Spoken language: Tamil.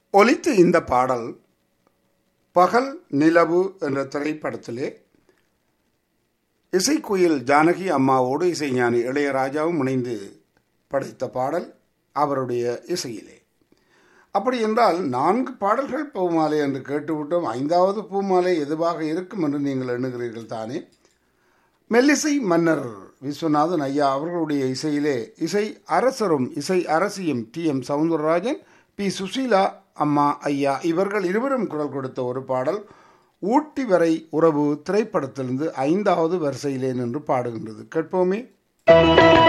ஒலித்து இந்த பாடல் பகல் நிலவு என்ற திரைப்படத்திலே இசைக்குயில் ஜானகி அம்மாவோடு இசைஞானி இளையராஜாவும் இணைந்து படைத்த பாடல் அவருடைய இசையிலே அப்படி என்றால் நான்கு பாடல்கள் பூமாலை என்று கேட்டுவிட்டோம் ஐந்தாவது பூமாலை எதுவாக இருக்கும் என்று நீங்கள் எண்ணுகிறீர்கள் தானே மெல்லிசை மன்னர் விஸ்வநாதன் ஐயா அவர்களுடைய இசையிலே இசை அரசரும் இசை அரசியும் T M Soundararajan P Susheela அம்மா ஐயா இவர்கள் இருவரும் குரல் கொடுத்த ஒரு பாடல் ஊட்டி வரை உறவு திரைப்படத்திலிருந்து ஐந்தாவது வரிசையிலே நின்று பாடுகின்றது கேட்போமே